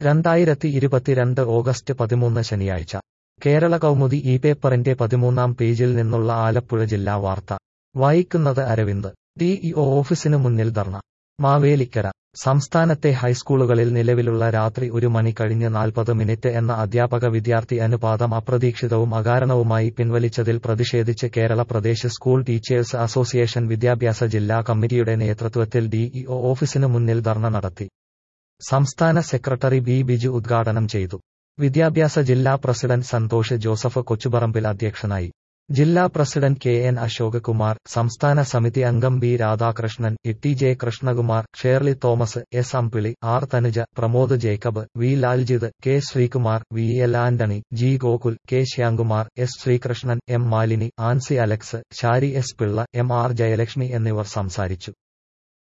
രണ്ടായിരത്തി ഇരുപത്തിരണ്ട് ഓഗസ്റ്റ് പതിമൂന്ന് ശനിയാഴ്ച കേരള കൗമുദി ഈ പേപ്പറിന്റെ പതിമൂന്നാം പേജിൽ നിന്നുള്ള ആലപ്പുഴ ജില്ലാ വാർത്ത വായിക്കുന്നത് അരവിന്ദ് ഡിഇഒ ഓഫീസിനു മുന്നിൽ ധർണ മാവേലിക്കര സംസ്ഥാനത്തെ ഹൈസ്കൂളുകളിൽ നിലവിലുള്ള രാത്രി ഒരു മണി കഴിഞ്ഞ് നാൽപ്പത് മിനിറ്റ് എന്ന അധ്യാപക വിദ്യാർത്ഥി അനുപാതം അപ്രതീക്ഷിതവും അകാരണവുമായി പിൻവലിച്ചതിൽ പ്രതിഷേധിച്ച് Kerala Pradesh school teachers association വിദ്യാഭ്യാസ ജില്ലാ കമ്മിറ്റിയുടെ നേതൃത്വത്തിൽ ഡിഇഒ ഓഫീസിനു മുന്നിൽ ധർണ നടത്തി സംസ്ഥാന സെക്രട്ടറി ബി ബിജു ഉദ്ഘാടനം ചെയ്തു വിദ്യാഭ്യാസ ജില്ലാ പ്രസിഡന്റ് സന്തോഷ് ജോസഫ് കൊച്ചുപറമ്പിൽ അധ്യക്ഷനായി ജില്ലാ president K N Ashok Kumar സംസ്ഥാന സമിതി അംഗം B Radhakrishnan E J Krishnakumar Shirley Thomas S Ambili R Thanuja Pramod Jacob V Laljith K Sreekumar V L Antony G Gokul K Shyamkumar S Sreekrishnan M Malini Ancy Alex Shari S Pillai M R Jayalakshmi എന്നിവർ സംസാരിച്ചു